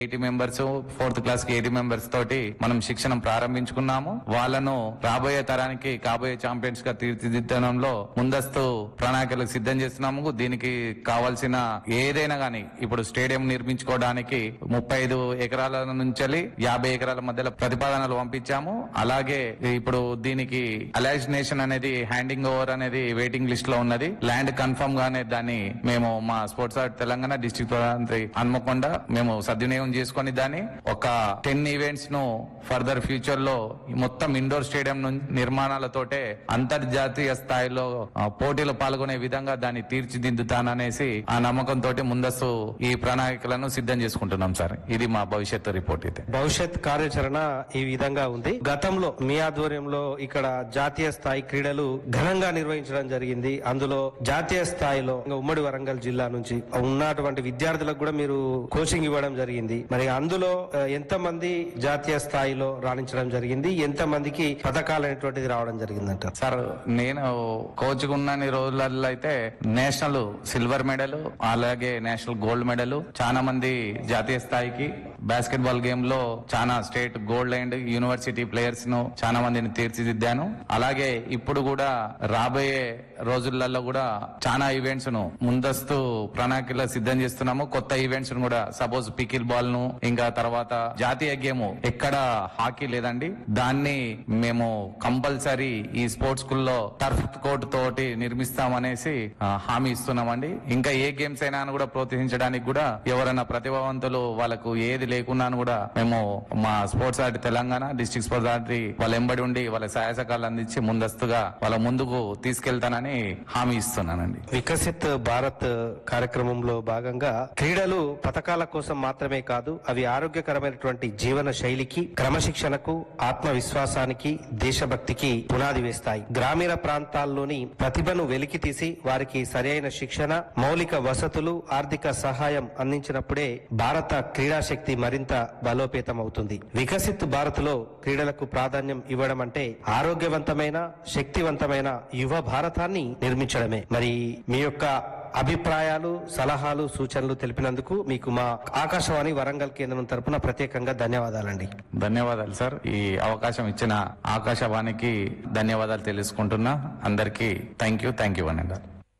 eighty members fourth class కి eighty members తోటి మనం శిక్షణ ప్రారంభించుకున్నాము వాళ్ళను రాబోయే తరానికి కాబోయే ఛాంపియన్స్ గా తీర్చిదిద్దడంలో ముందస్తు ప్రణాళికలకు సిద్ధం చేస్తున్నాము దీనికి కావాల్సిన ఏదైనా గానీ ఇప్పుడు స్టేడియం నిర్మించుకోవడానికి ముప్పై ఐదు ఎకరాల నుంచి యాభై ఎకరాల మధ్యలో ప్రతిపాదనలు పంపించాము అలాగే ఇప్పుడు దీనికి అలైజినేషన్ అనేది హ్యాండింగ్ ఓవర్ అనేది వెయిటింగ్ లిస్ట్ లో ఉన్నది ల్యాండ్ కన్ఫర్మ్ గానే దాన్ని మేము మా స్పోర్ట్స్ ఆర్ట్ తెలంగాణ డిస్ట్రిక్ట్ ప్రధానమంత్రి హన్మకొండ మేము సద్వినియోగం చేసుకొని దాన్ని ఒక టెన్ ఈవెంట్స్ ను ఫర్దర్ ఫ్యూచర్ లో ఈ మొత్తం ఇండోర్ స్టేడియం ను- నిర్మాణాలతోటే అంతర్జాతీయ స్థాయిలో ఆ, పోటీలు పాల్గొనే విధంగా దాన్ని తీర్చిదిద్దుతాననేసి ఆ నమ్మకంతో ముందస్తు ఈ ప్రణాళికలను సిద్ధం చేసుకుంటున్నాం సార్ ఇది మా భవిష్యత్తు రిపోర్ట్ అయితే భవిష్యత్ కార్యాచరణ ఈ విధంగా ఉంది గతంలో మీ ఆధ్వర్యంలో ఇక్కడ జాతీయ స్థాయి క్రీడలు ఘనంగా నిర్వహించడం జరిగింది అందులో జాతీయ స్థాయిలో ఇంకా ఉమ్మడి వరంగల్ జిల్లా నుంచి ఉన్నటువంటి విద్యార్థులకు కూడా మీరు కోచింగ్ ఇవ్వడం జరిగింది మరి అందులో ఆ, ఎంత మంది జాతీయ స్థాయిలో రాణించడం జరిగింది ఎంత మందికి పథకాలు అనేటువంటిది రావడం జరిగిందంట సార్ నేను కోచ్ ఉన్నన్ని రోజులలో అయితే నేషనల్ సిల్వర్ మెడల్ అలాగే నేషనల్ గోల్డ్ మెడల్ చాలా మంది జాతీయ స్థాయికి బాస్కెట్ బాల్ గేమ్ లో చాలా state gold and university players ను చాలా మందిని తీర్చిదిద్దాను అలాగే ఇప్పుడు కూడా రాబోయే రోజులలో కూడా చాలా ఈవెంట్స్ ను ముందస్తు ప్రణాళికలో సిద్ధం చేస్తున్నాము కొత్త ఈవెంట్స్ ను కూడా సపోజ్ పికిల్ బాల్ ను ఇంకా తర్వాత జాతీయ గేమ్ ఎక్కడ హాకీ లేదండి దాన్ని మేము కంపల్సరీ ఈ స్పోర్ట్స్ స్కూల్లో టర్ఫ్ కోర్ట్ తోటి నిర్మిస్తామనేసి ఆ, హామీ ఇస్తున్నామండి ఇంకా ఏ గేమ్స్ అయినా కూడా ప్రోత్సహించడానికి కూడా ఎవరైనా ప్రతిభావంతులు వాళ్ళకు ఏది లేకున్నా కూడా మేము మా sports art Telangana district sports art వాళ్ళ ఎంబడి ఉండి వాళ్ళ సహాయ సహకారాలు అందించి ముందస్తుగా వాళ్ళ ముందుకు తీసుకెళ్తానని హామీ ఇస్తున్నానండి వికసిత్ భారత్ కార్యక్రమంలో భాగంగా క్రీడలు పథకాల కోసం మాత్రమే కాదు అవి ఆరోగ్యకరమైనటువంటి జీవన శైలికి క్రమశిక్షణకు ఆత్మవిశ్వాసానికి దేశభక్తికి పునాది వేస్తాయి గ్రామీణ ప్రాంతాల్లోని ప్రతిభను వెలికి తీసి వారికి సరైన శిక్షణ మౌలిక వసతులు ఆర్థిక సహాయం అందించినప్పుడే భారత క్రీడాశక్తి మరింత బలోపేతం అవుతుంది వికసిత్ భారత్ లో క్రీడలకు ప్రాధాన్యం ఇవ్వడం అంటే ఆరోగ్యవంతమైన శక్తివంతమైన యువ భారతాన్ని నిర్మించడమే మరి మీ యొక్క అభిప్రాయాలు సలహాలు సూచనలు తెలిపినందుకు మీకు మా ఆకాశవాణి వరంగల్ కేంద్రం తరపున ప్రత్యేకంగా ధన్యవాదాలండి ధన్యవాదాలు సార్ ఈ అవకాశం ఇచ్చిన ఆకాశవాణికి ధన్యవాదాలు తెలుసుకుంటున్నా అందరికీ థ్యాంక్ యూ థ్యాంక్ యూ అనండి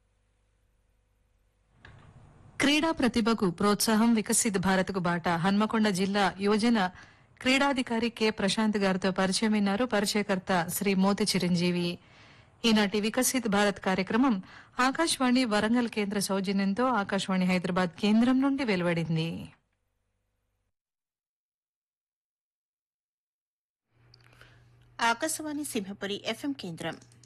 క్రీడా ప్రతిభకు ప్రోత్సాహం వికసిత్ భారత్కు బాట హన్మకొండ జిల్లా యువజన క్రీడాధికారి కె ప్రశాంత్ గారితో పరిచయం విన్నారు పరిచయకర్త శ్రీ మోతి చిరంజీవి ఈనాటి వికసిత్ భారత్ కార్యక్రమం ఆకాశవాణి వరంగల్ కేంద్ర సౌజన్యంతో ఆకాశవాణి హైదరాబాద్ కేంద్రం నుండి వెలువడింది ఆకాశవాణి సింహపురి ఎఫ్ఎం కేంద్రం